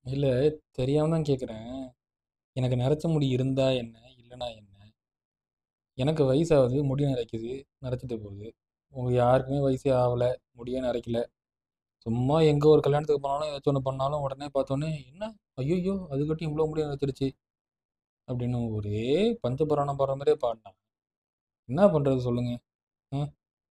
இல்ல தெரியாம தான் கேட்குறேன். எனக்கு நரைச்ச முடி இருந்தா என்ன? இல்லன்னா என்ன? எனக்கு வயசாகுது, முடி நரைக்குது, நரைச்சிட்டு போகுது. உங்க யாருக்குமே வயசே ஆவல, முடியே நரைக்கல. சும்மா எங்க ஒரு கல்யாணத்துக்கு போனாலும், ஏதாச்சும் ஒண்ணு பண்ணாலும் உடனே பார்த்தோனே, "என்ன? ஐய்யய்யோ! அதுக்காட்டி இவ்ளோ முடி நரைச்சிருச்சு." அப்படின்னு ஒரே பஞ்சபுராணம் பாடுற மாரியே பாடுனா. என்ன பண்றது சொல்லுங்க? ம்.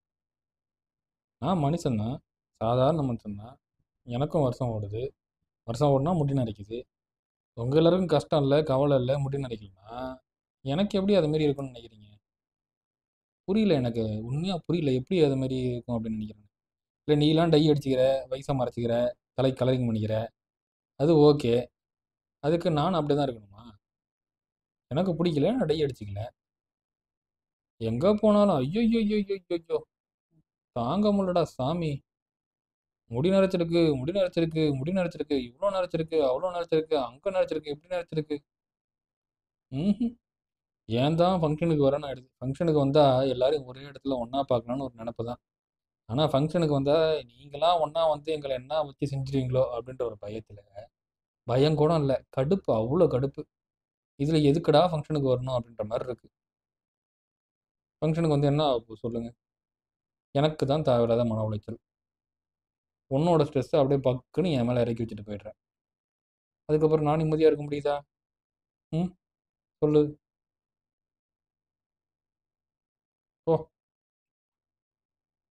நான் மனுஷன் தான். சாதாரண மனுஷன் தான். எனக்கும் வருஷம் ஓடுது. வருஷம் ஓடுனா முடி நரைக்குது. உங்க எல்லாருக்கும் கஷ்டம் இல்ல, கவல இல்ல, முடி நரைக்கலன்னா, எனக்கு எப்படி அது மாரி இருக்கும்னு நெனைக்கிறீங்க? புரியல எனக்கு. உண்மையா புரியல. எப்படி அது மாரி இருக்கும் அப்படின்னு நெனைக்கிறேன். இல்ல நீலாம் டை அடிச்சுக்கிற, வயச மறைச்சுக்கிற, தலைக்கு கலரிங் பண்ணிக்கிற. அது ஓகே. அதுக்கு நானும் அப்படிதான் இருக்கணுமா? எனக்கு புடிக்கல. நான் டை அடிச்சுக்கல. எங்க போனாலும் ஐய்யய்யய்யய்யய்யோ! தாங்க முடியலடா சாமி. முடி நரைச்சிருக்கு, முடி நரைச்சிருக்கு, முடி நரைச்சிருக்கு, இவ்ளோ நரைச்சிருக்கு, அவ்ளோ நரைச்சிருக்கு, அங்க நரைச்சிருக்கு, இப்படி நரைச்சிருக்கு. ம்ஹ்ம். ஏன் தான் ஃபங்ஷனுக்கு வரேன்னு ஆயிடுது. ஃபங்ஷனுக்கு வந்தா எல்லாரையும் ஒரே இடத்துல ஒண்ணா பார்க்கணும்னு ஒரு நெனப்பு தான். ஆனா ஃபங்ஷனுக்கு வந்தா, நீங்கலாம் ஒண்ணா வந்து எங்கள என்ன வச்சு செஞ்சுருவீங்களோ அப்படின்ற ஒரு பயத்துல, பயம் கூட இல்ல. கடுப்பு, அவ்ளோ கடுப்பு. இதுல எதுக்குடா ஃபங்ஷனுக்கு வரணும் அப்படின்ற மாரி இருக்கு. ஃபங்ஷனுக்கு வந்து என்ன ஆகப்போகுது சொல்லுங்க? எனக்கு தான் தேவையில்லாத மன உளைச்சல். உன்னோட ஸ்ட்ரெஸ்ஸ அப்படியே பக்குன்னு என் மேல இறக்கி வச்சுட்டு போயிடுற. அதுக்கப்புறம் நான் நிம்மதியா இருக்க முடியுதா? ம். சொல்லு.